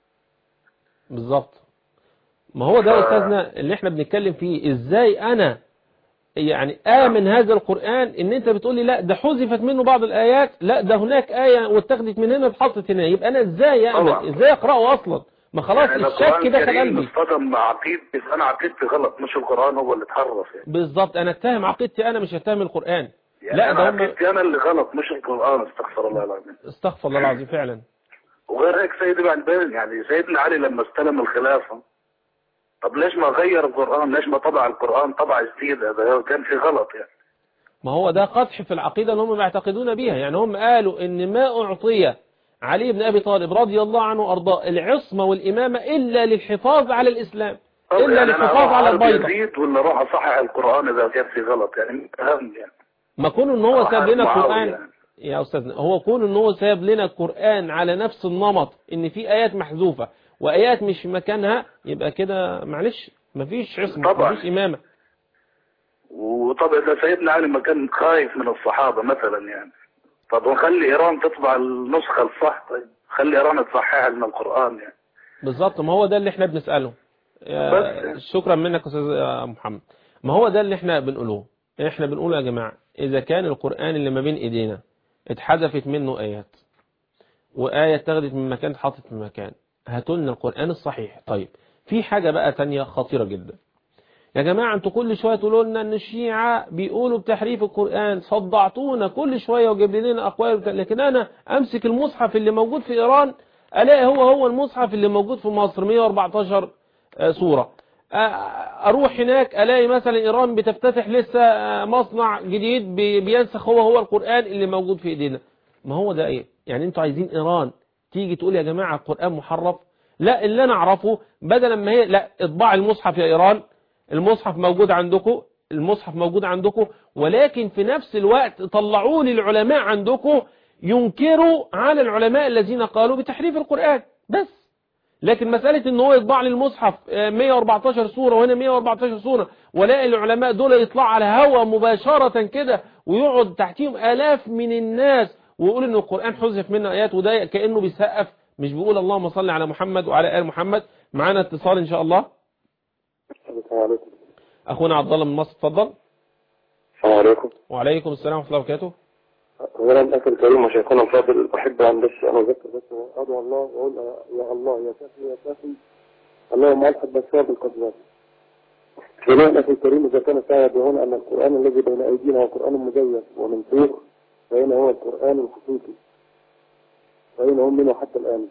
بالظبط ما هو ده يا ف- استاذنا اللي احنا بنتكلم فيه ازاي انا يعني امن هذا القرآن ان انت بتقول لي لا ده حذفت منه بعض الايات لا ده هناك آية واتخذت من هنا اتحطت هنا يبقى انا ازاي طبعا. اعمل ازاي اقرأه اصلا ما خلاص يعني الشك القرآن دخل الكريم قلبي اصطدم مع عقيدتي فانا عقيدتي غلط مش القرآن هو اللي اتحرف يعني, بالظبط انا اتهم عقيدتي انا مش اتهم القرآن يعني لا انا ده هم عقيدتي انا اللي غلط مش القرآن استغفر الله العظيم استغفر الله العظيم فعلا وغير هيك سيدي بعد يعني سيدنا علي لما استلم الخلافة طب ليش ما غير القرآن ليش ما طبع القرآن طبع جديد هذا كان في غلط يعني ما هو ده قدح في العقيدة اللي هم بيعتقدون بيها يعني هم قالوا ان ما اعطي علي بن ابي طالب رضي الله عنه وارضاه العصمة والامامة الا للحفاظ على الاسلام طب الا يعني أنا للحفاظ أروح على أعرف البيضة يزيد ولا اروح اصحح القرآن اذا كان في غلط يعني اهم يعني ما كون ان هو ساب لنا معاوية القرآن يعني. يا استاذنا هو كون ان هو ساب لنا القرآن على نفس النمط ان في ايات محذوفة وايات مش في مكانها يبقى كده معلش مفيش عصمة طبعا. مفيش امامة وطب اذا سيدنا علي ما كان خايف من الصحابة مثلا يعني طب ونخلي ايران تطبع النسخة الصح طيب خلي ايران تصححها من القرآن يعني بالظبط ما هو ده اللي احنا بنسأله يا- بس. شكرا منك يا استاذ يا محمد ما هو ده اللي احنا بنقوله احنا بنقوله يا جماعة اذا كان القرآن اللي ما بين ايدينا اتحذفت منه ايات وآية اتخذت من مكان اتحطت من مكان هاتوا لنا القرآن الصحيح طيب في حاجة بقى تانية خطيرة جدا يا جماعة انتوا كل شوية تقولوا لنا ان الشيعة بيقولوا بتحريف القرآن صدعتونا كل شوية وجايب لنا اقوال وبتاع. لكن انا امسك المصحف اللي موجود في ايران الاقي هو هو المصحف اللي موجود في مصر 114 آه، سورة آه، اروح هناك الاقي مثلا ايران بتفتتح لسه آه، مصنع جديد بي- بينسخ هو هو القرآن اللي موجود في ايدينا ما هو ده ايه يعني انتوا عايزين ايران تيجي تقول يا جماعة القرآن محرف لا اللي انا اعرفه بدل ما هي لا اطباع المصحف يا ايران المصحف موجود عندكم المصحف موجود عندكم ولكن في نفس الوقت طلعوا لي العلماء عندكم ينكروا على العلماء الذين قالوا بتحريف القرآن بس لكن مسألة ان هو يطبع لي المصحف آه، 114 سورة وهنا 114 سورة ولاقي العلماء دول يطلعوا على هوا مباشرة كده ويقعد تحتيهم آلاف من الناس ويقول ان القرآن حذف منه آيات وده كأنه بيسقف مش بيقول اللهم صل على محمد وعلى آل محمد معانا اتصال ان شاء الله السلام عليكم اخونا عبد الله من مصر اتفضل السلام عليكم وعليكم السلام ورحمة الله وبركاته اولا الاخ الكريم وشيخنا الفاضل احب ان بس انا اذكر بس ادعو الله واقول يا الله يا شافي يا شافي اللهم الحق بسبب القدرات ثانيا الاخ الكريم اذا كان السائل هنا ان القران الذي بين ايدينا هو قران مزيف ومنسوخ فاين هو القران الخصوصي فاين هم منه حتى الان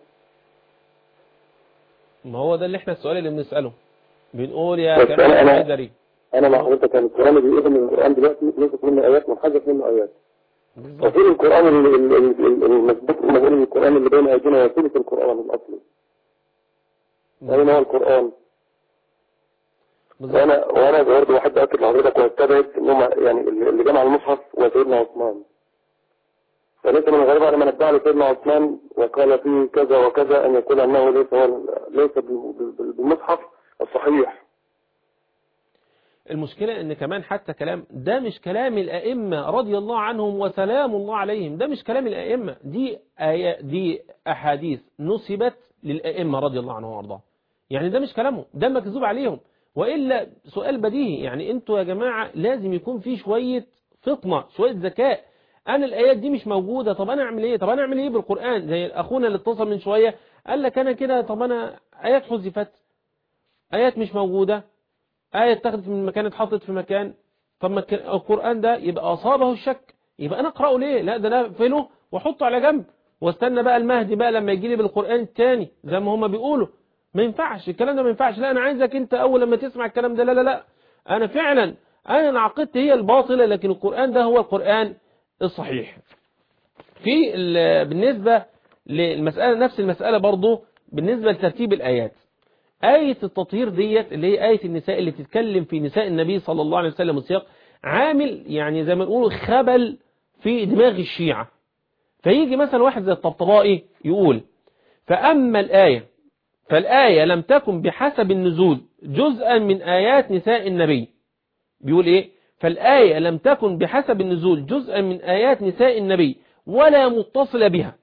ما هو ده اللي احنا السؤال اللي بنسأله بنقول يا بس كريم أنا- أنا- الحيدري انا مع حضرتك ان القران اللي بيقول من القران دلوقتي ليست منه ايات منحذف منه ايات بالظبط وفين القرآن ال- ال- ال- المثبت ما بين القرآن اللي بين أيدينا وثلث القرآن الأصلي أين هو القرآن؟ بالظبط وأنا وأنا برضه بحب أكد لحضرتك وأستبعد إن هم يعني اللي اللي جمع المصحف هو سيدنا عثمان فليس من الغريب على من ادعى لسيدنا عثمان وقال فيه كذا وكذا أن يقول أنه ليس هو ليس بال- بال- بالمصحف الصحيح المشكلة ان كمان حتى كلام ده مش كلام الائمة رضي الله عنهم وسلام الله عليهم ده مش كلام الائمة دي آية دي احاديث نسبت للائمة رضي الله عنهم وارضاهم يعني ده مش كلامهم ده مكذوب عليهم وإلا سؤال بديهي يعني انتوا يا جماعة لازم يكون في شوية فطنة شوية ذكاء انا الايات دي مش موجودة طب انا اعمل ايه طب انا اعمل ايه بالقرآن زي اخونا اللي اتصل من شوية قال لك انا كده طب انا ايات حذفت آيات مش موجودة آية اتخذت من مكان اتحطت في مكان طب ما الك- القرآن ده يبقى أصابه الشك يبقى أنا أقرأه ليه لا ده أنا أقفله وأحطه على جنب واستنى بقى المهدي بقى لما يجي لي بالقرآن التاني زي ما هما بيقولوا ما ينفعش الكلام ده ما ينفعش لا أنا عايزك أنت أول لما تسمع الكلام ده لا لا لا أنا فعلا أنا عقيدتي هي الباطلة لكن القرآن ده هو القرآن الصحيح في ال- بالنسبة للمسألة نفس المسألة برضو بالنسبة لترتيب الآيات آية التطهير ديت اللي هي آية النساء اللي بتتكلم في نساء النبي صلى الله عليه وسلم والسياق عامل يعني زي ما نقول خبل في دماغ الشيعة فيجي مثلا واحد زي الطبطبائي يقول فأما الآية فالآية لم تكن بحسب النزول جزءا من آيات نساء النبي بيقول إيه فالآية لم تكن بحسب النزول جزءا من آيات نساء النبي ولا متصلة بها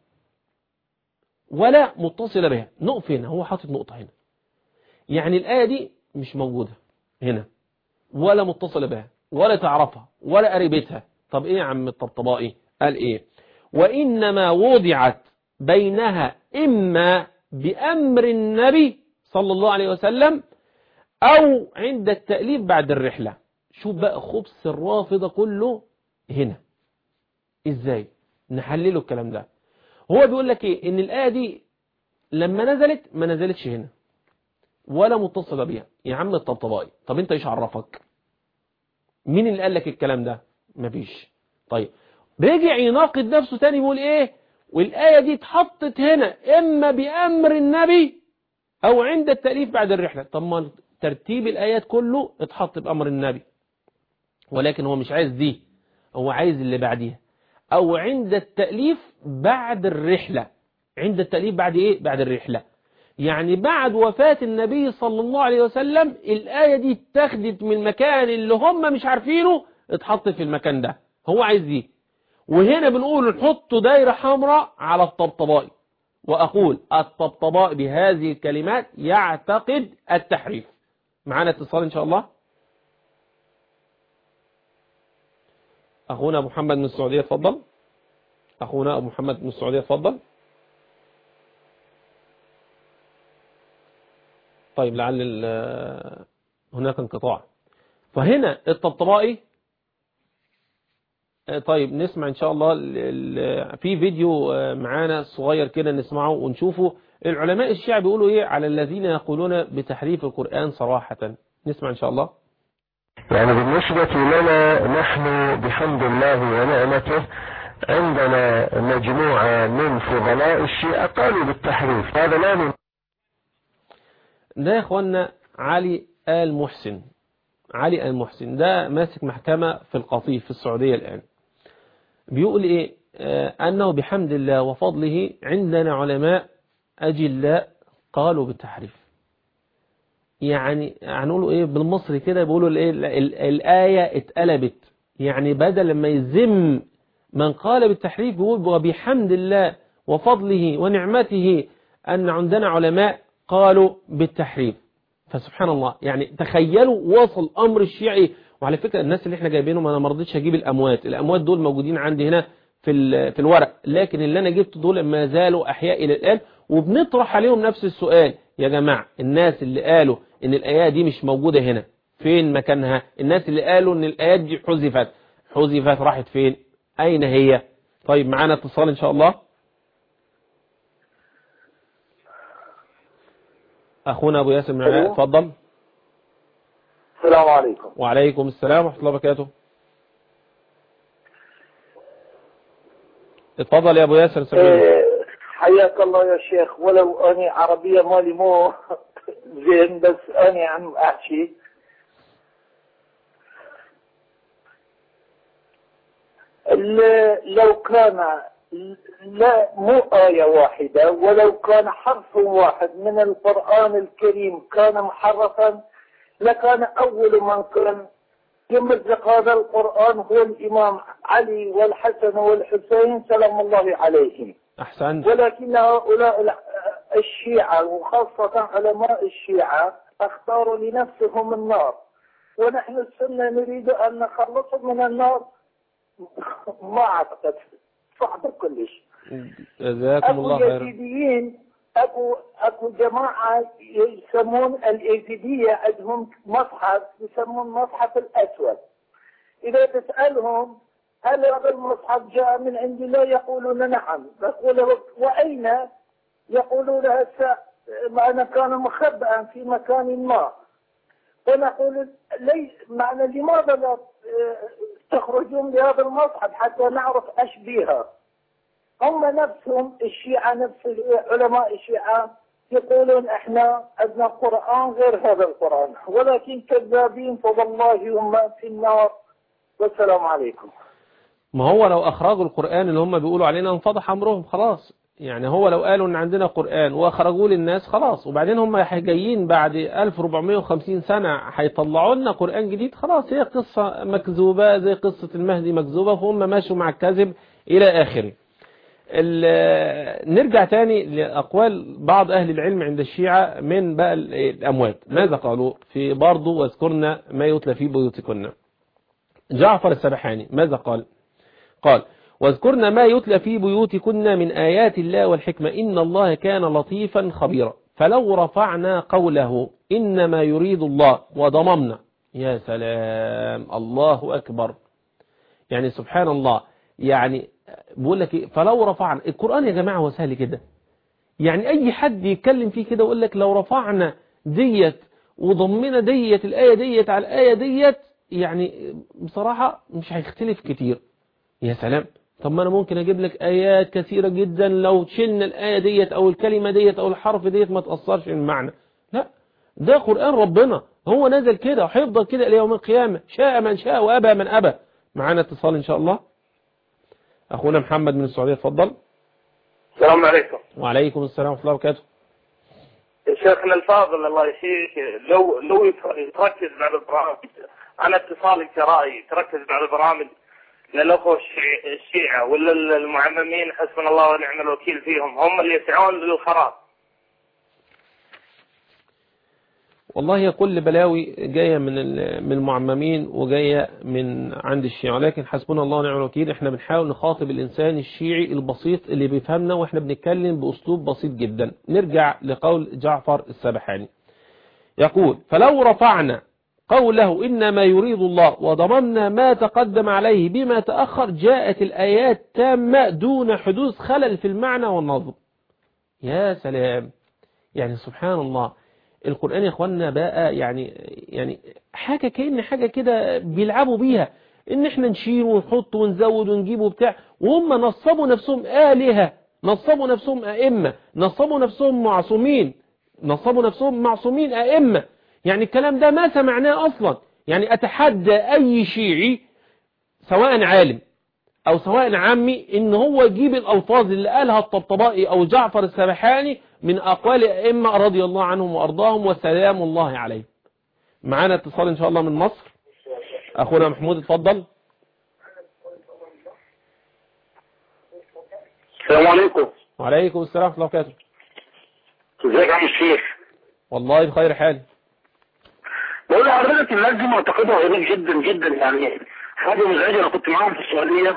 ولا متصلة بها نقف هنا هو حاطط نقطة هنا يعني الآية دي مش موجودة هنا ولا متصلة بها ولا تعرفها ولا قريبتها طب ايه يا عم الطبطبائي قال ايه وإنما وضعت بينها إما بأمر النبي صلى الله عليه وسلم أو عند التأليف بعد الرحلة شوف بقى خبث الرافضة كله هنا ازاي نحلله الكلام ده هو بيقول لك ايه ان الآية دي لما نزلت ما نزلتش هنا ولا متصلة بيها يا عم الطبطبائي طب انت ايش عرفك مين اللي قال لك الكلام ده مفيش طيب رجع يناقض نفسه تاني بيقول ايه والآية دي اتحطت هنا اما بأمر النبي او عند التأليف بعد الرحلة طب ما ترتيب الآيات كله اتحط بأمر النبي ولكن هو مش عايز دي هو عايز اللي بعديها او عند التأليف بعد الرحلة عند التأليف بعد ايه بعد الرحلة يعني بعد وفاة النبي صلى الله عليه وسلم الآية دي اتخذت من المكان اللي هم مش عارفينه اتحط في المكان ده هو عايز دي وهنا بنقول نحط دايرة حمراء على الطبطبائي وأقول الطبطبائي بهذه الكلمات يعتقد التحريف معانا اتصال إن شاء الله أخونا أبو محمد من السعودية اتفضل أخونا أبو محمد من السعودية اتفضل طيب لعل ال- هناك انقطاع فهنا الطبطبائي آه، طيب نسمع ان شاء الله ال- ال- في فيديو آه، معانا صغير كده نسمعه ونشوفه العلماء الشيعة بيقولوا ايه على الذين يقولون بتحريف القرآن صراحة نسمع ان شاء الله يعني بالنسبة لنا نحن بحمد الله ونعمته عندنا مجموعة من فضلاء الشيعة قالوا بالتحريف هذا لا من ده يا اخوانا علي آل محسن علي آل محسن ده ماسك محكمة في القطيف في السعودية الآن بيقول ايه آه أنه بحمد الله وفضله عندنا علماء أجلاء قالوا بالتحريف يعني هنقولوا ايه بالمصري كده بيقولوا الايه ال- ال- الآية اتقلبت يعني بدل ما يذم من قال بالتحريف بيقول وبحمد الله وفضله ونعمته أن عندنا علماء قالوا بالتحريف فسبحان الله يعني تخيلوا وصل أمر الشيعي وعلى فكرة الناس اللي احنا جايبينهم أنا ما رضيتش أجيب الأموات الأموات دول موجودين عندي هنا في ال- في الورق لكن اللي أنا جبته دول ما زالوا أحياء إلى الآن وبنطرح عليهم نفس السؤال يا جماعة الناس اللي قالوا إن الآيات دي مش موجودة هنا فين مكانها الناس اللي قالوا إن الآيات دي حذفت حذفت راحت فين أين هي طيب معانا اتصال إن شاء الله أخونا أبو ياسر من العراق أيوه. اتفضل السلام عليكم وعليكم السلام ورحمة الله وبركاته اتفضل يا أبو ياسر سمعنا إيه، حياك الله يا شيخ ولو أني عربية مالي مو زين بس أني عم أحكي ال- لو كان لا مو آية واحدة ولو كان حرف واحد من القرآن الكريم كان محرفا لكان أول من كان يمزق هذا القرآن هو الإمام علي والحسن والحسين سلام الله عليهم أحسنت ولكن هؤلاء الع- الشيعة وخاصة علماء الشيعة اختاروا لنفسهم النار ونحن السنة نريد أن نخلصهم من النار ما أعتقد صعب كلش جزاكم أبو الله خيرا يزيديين اكو اكو جماعه يسمون الايزيديه عندهم مصحف يسمون مصحف الاسود اذا تسالهم هل هذا المصحف جاء من عند الله يقولون نعم بقول واين يقولون هسه معنى كان مخبئا في مكان ما ونقول ليس معنى لماذا لا تخرجون بهذا المصحف حتى نعرف ايش بها هم نفسهم الشيعة نفس علماء الشيعة يقولون احنا عندنا قرآن غير هذا القرآن ولكن كذابين فوالله هم في النار والسلام عليكم ما هو لو أخرجوا القرآن اللي هم بيقولوا علينا انفضح أمرهم خلاص يعني هو لو قالوا ان عندنا قرآن واخرجوه للناس خلاص وبعدين هم جايين بعد 1450 سنة هيطلعوا لنا قرآن جديد خلاص هي قصة مكذوبة زي قصة المهدي مكذوبة فهم ماشوا مع الكذب إلى آخره نرجع تاني لأقوال بعض أهل العلم عند الشيعة من بقى الأموات ماذا قالوا في برضو واذكرنا ما يتلى في بيوتكن جعفر السبحاني ماذا قال قال واذكرن ما يتلى في بيوتكن من آيات الله والحكمة إن الله كان لطيفا خبيرا فلو رفعنا قوله إنما يريد الله وضممنا يا سلام الله أكبر يعني سبحان الله يعني بقول لك فلو رفعنا القرآن يا جماعة هو سهل كده يعني أي حد يتكلم فيه كده ويقول لك لو رفعنا ديت وضمنا ديت الآية ديت على الآية ديت يعني بصراحة مش هيختلف كتير يا سلام طب ما انا ممكن اجيب لك ايات كثيرة جدا لو شلنا الاية ديت او الكلمة ديت او الحرف ديت ما تأثرش المعنى لا ده قرآن ربنا هو نزل كده وهيفضل كده الى يوم القيامة شاء من شاء وابى من ابى معانا اتصال ان شاء الله اخونا محمد من السعودية اتفضل السلام عليكم وعليكم السلام ورحمة الله وبركاته شيخنا الفاضل الله يحييك لو لو يتركز بعد البرامج على اتصال الجرائي تركز بعد البرامج للأخوة الشيعة ولا المعممين حسبنا الله ونعم الوكيل فيهم هم اللي يسعون للخراب والله هي كل بلاوي جاية من من المعممين وجاية من عند الشيعة لكن حسبنا الله ونعم الوكيل احنا بنحاول نخاطب الإنسان الشيعي البسيط اللي بيفهمنا واحنا بنتكلم بأسلوب بسيط جدا نرجع لقول جعفر السبحاني يقول فلو رفعنا قوله إنما يريد الله وضممنا ما تقدم عليه بما تأخر جاءت الآيات تامة دون حدوث خلل في المعنى والنظم يا سلام يعني سبحان الله القرآن يا اخوانا بقى يعني يعني حاجة كأن حاجة كده بيلعبوا بيها ان احنا نشيل ونحط ونزود ونجيب وبتاع وهم نصبوا نفسهم آلهة نصبوا نفسهم أئمة نصبوا نفسهم معصومين نصبوا نفسهم معصومين أئمة يعني الكلام ده ما سمعناه أصلا يعني أتحدى أي شيعي سواء عالم أو سواء عامي إن هو يجيب الألفاظ اللي قالها الطبطبائي أو جعفر السبحاني من أقوال أئمة رضي الله عنهم وأرضاهم وسلام الله عليهم معانا اتصال إن شاء الله من مصر أخونا محمود اتفضل السلام عليكم وعليكم السلام ورحمة الله وبركاته ازيك يا عم الشيخ والله بخير حال بقول لحضرتك الناس دي معتقدها غريب جدا جدا يعني حاجه مزعجه انا كنت معاهم في السعوديه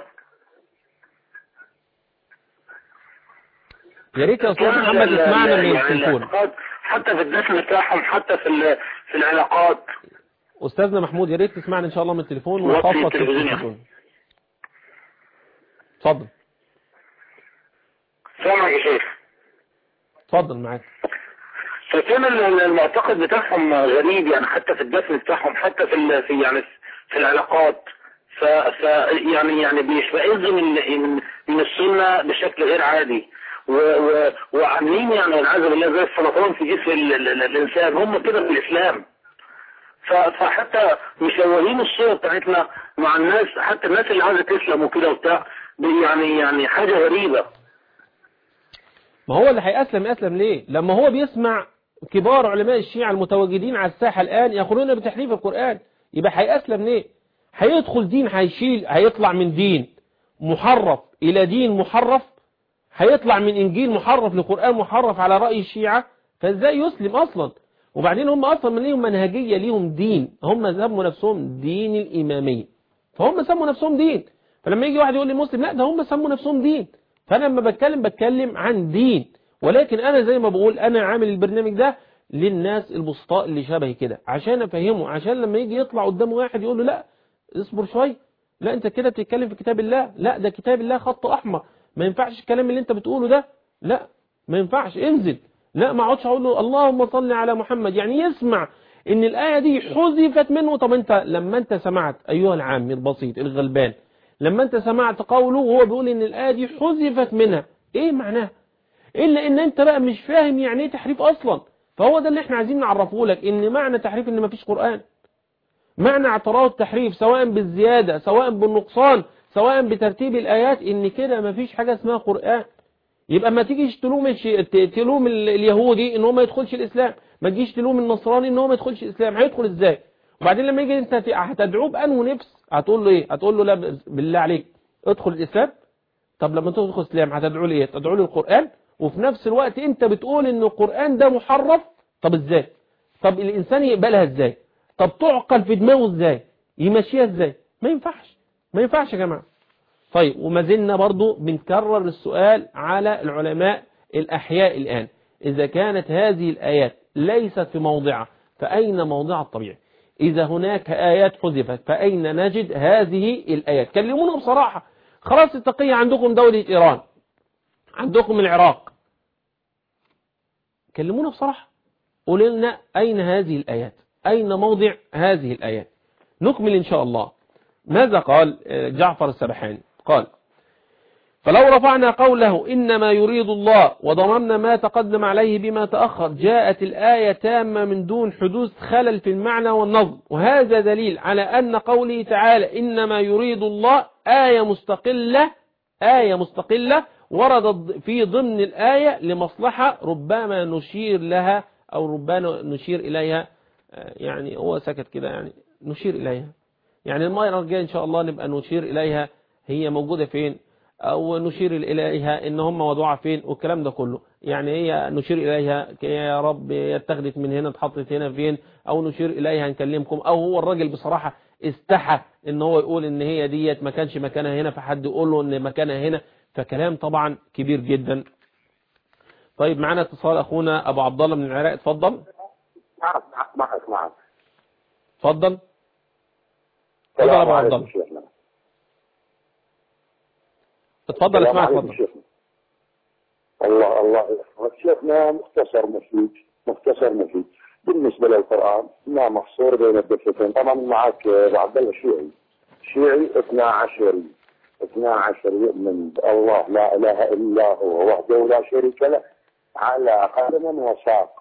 يا ريت يا استاذ محمد اسمعنا من يعني التليفون الاعتقاد حتى في الدفن بتاعهم حتى في ال- في العلاقات استاذنا محمود يا ريت تسمعنا ان شاء الله من التليفون وطي وخاصة في التلفزيون يا التليفون اتفضل سامع يا شيخ اتفضل معاك فكان ال- ال- المعتقد بتاعهم غريب يعني حتى في الدفن بتاعهم حتى في ال- في يعني في العلاقات ف, ف يعني يعني بيشمئزوا من من من السنه بشكل غير عادي و و وعاملين يعني والعياذ بالله زي السرطان في جسم ال- ال- ال- الانسان هم كده في الاسلام ف- فحتى مشوهين الصورة بتاعتنا مع الناس حتى الناس اللي عايزه تسلم وكده وبتاع بي- يعني يعني حاجه غريبه ما هو اللي هيأسلم يأسلم ليه لما هو بيسمع كبار علماء الشيعة المتواجدين على الساحة الآن يقولون بتحريف القرآن يبقى هيأسلم ليه هيدخل دين هيشيل هيطلع من دين محرف إلى دين محرف هيطلع من إنجيل محرف لقرآن محرف على رأي الشيعة فإزاي يسلم أصلا وبعدين هم أصلا من ليهم منهجية ليهم دين هم سموا نفسهم دين الإمامية فهم سموا نفسهم دين فلما يجي واحد يقول لي مسلم لا ده هم سموا نفسهم دين فأنا لما بتكلم بتكلم عن دين ولكن انا زي ما بقول انا عامل البرنامج ده للناس البسطاء اللي شبهي كده عشان افهمه عشان لما يجي يطلع قدام واحد يقول له لا اصبر شويه لا انت كده بتتكلم في كتاب الله لا ده كتاب الله خط احمر ما ينفعش الكلام اللي انت بتقوله ده لا ما ينفعش انزل لا ما اقعدش اقول له اللهم صل على محمد يعني يسمع ان الايه دي حذفت منه طب انت لما انت سمعت ايها العام البسيط الغلبان لما انت سمعت قوله وهو بيقول ان الايه دي حذفت منها ايه معناها الا ان انت بقى مش فاهم يعني ايه تحريف اصلا فهو ده اللي احنا عايزين نعرفه لك ان معنى تحريف ان مفيش قران معنى اعتراض التحريف سواء بالزيادة سواء بالنقصان سواء بترتيب الآيات ان كده مفيش حاجة اسمها قرآن يبقى ما تيجيش تلوم الش... تلوم ال- اليهودي ان هو ما يدخلش الاسلام ما تجيش تلوم النصراني ان هو ما يدخلش الاسلام هيدخل ازاي وبعدين لما يجي انت ت- هتدعوه بانه نفس هتقول له ايه هتقول له لا ب- بالله عليك ادخل الاسلام طب لما تدخل الاسلام هتدعو له ايه تدعو له القرآن وفي نفس الوقت انت بتقول ان القرآن ده محرف طب ازاي طب الانسان يقبلها ازاي طب تعقل في دماغه ازاي يمشيها ازاي ما ينفعش ما ينفعش يا جماعه طيب وما زلنا برضو بنكرر السؤال على العلماء الأحياء الآن إذا كانت هذه الآيات ليست في موضعها فأين موضع الطبيعي إذا هناك آيات حذفت فأين نجد هذه الآيات كلمونا بصراحة خلاص التقية عندكم دولة إيران عندكم العراق كلمونا بصراحة قولوا لنا أين هذه الآيات أين موضع هذه الآيات نكمل إن شاء الله ماذا قال جعفر السبحاني قال فلو رفعنا قوله إنما يريد الله وضممنا ما تقدم عليه بما تأخر جاءت الآية تامة من دون حدوث خلل في المعنى والنظم وهذا دليل على أن قوله تعالى إنما يريد الله آية مستقلة آية مستقلة وردت في ضمن الآية لمصلحة ربما نشير لها أو ربما نشير إليها يعني هو سكت كده يعني نشير إليها يعني المرة الجاية إن شاء الله نبقى نشير إليها هي موجودة فين أو نشير إليها إن هم وضعها فين والكلام ده كله يعني هي نشير إليها يا رب اتخذت من هنا اتحطت هنا فين أو نشير إليها نكلمكم أو هو الراجل بصراحة استحى إن هو يقول إن هي ديت ما كانش مكانها هنا فحد يقول له إن مكانها هنا فكلام طبعا كبير جدا طيب معنا اتصال أخونا أبو عبد الله من العراق اتفضل معك معك معك اتفضل اتفضل يا أبو عبد الله اتفضل اسمعك اتفضل الله الله يحفظك شيخنا مختصر مفيد مختصر مفيد بالنسبة للقرآن ما محصور بين الدفتين طبعا معك أبو عبد الله شيعي شيعي 12 12 يؤمن بالله لا إله إلا هو وحده لا شريك له على قدم وساق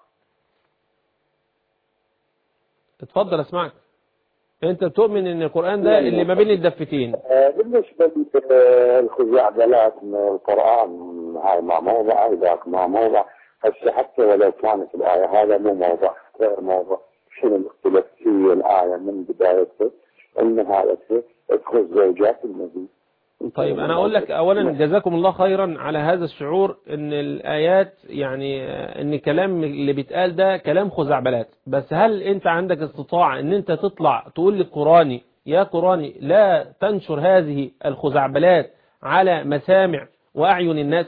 اتفضل اسمعك انت بتؤمن ان القرآن ده اللي ما بين الدفتين آه، بالنسبة للخزعبلات من القرآن هاي ما موضع ذاك ما موضع هسه حتى ولو كانت الآية هذا مو موضع غير موضع شنو الاختلاف في الآية من بدايتها لنهايتها تخص زوجات النبي طيب انا اقول لك اولا جزاكم الله خيرا على هذا الشعور ان الايات يعني ان كلام اللي بيتقال ده كلام خزعبلات بس هل انت عندك استطاعة ان انت تطلع تقول للقراني يا قراني لا تنشر هذه الخزعبلات على مسامع واعين الناس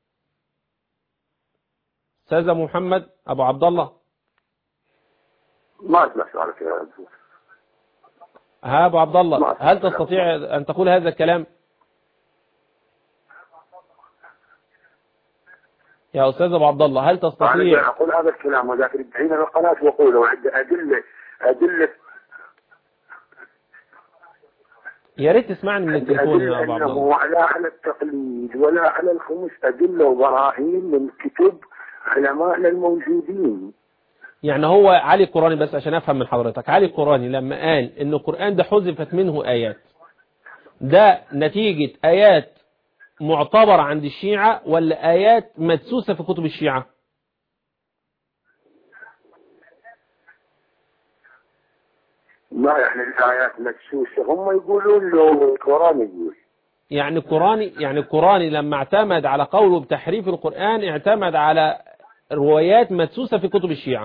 استاذ محمد ابو عبد الله ما اسمع سؤالك يا أبو. ها ابو عبد الله هل تستطيع ان تقول هذا الكلام يا استاذ ابو عبد الله هل أنا تستطيع أقول هذا الكلام وذاك يدعينا للقناة وأقوله وعند أدلة أدلة يا ريت تسمعني من التليفون يا أدلة ابو عبد الله أنه لا على التقليد ولا على الخمس أدلة وبراهين من كتب علمائنا الموجودين يعني هو علي القراني بس عشان افهم من حضرتك علي القراني لما قال ان القرآن ده حذفت منه ايات ده نتيجة ايات معتبرة عند الشيعة ولا ايات مدسوسة في كتب الشيعة ما يعني الآيات مدسوسة هم يقولون له القرآن يقول يعني القراني يعني القراني لما اعتمد على قوله بتحريف القرآن اعتمد على روايات مدسوسة في كتب الشيعة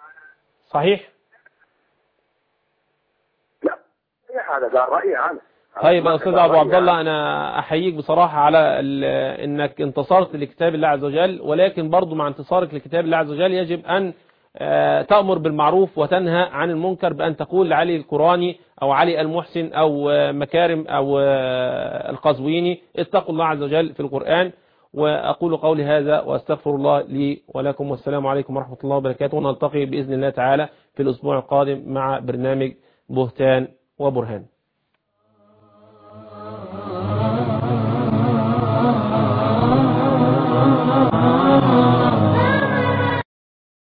صحيح إيه هذا قال رأيي أنا طيب يا استاذ ابو عبد الله انا احييك بصراحه على ال- انك انتصرت لكتاب الله عز وجل ولكن برضو مع انتصارك لكتاب الله عز وجل يجب ان آه، تأمر بالمعروف وتنهى عن المنكر بأن تقول لعلي القراني أو علي المحسن أو آه، مكارم أو آه، القزويني اتقوا الله عز وجل في القرآن وأقول قولي هذا وأستغفر الله لي ولكم والسلام عليكم ورحمة الله وبركاته ونلتقي بإذن الله تعالى في الأسبوع القادم مع برنامج بهتان وبرهان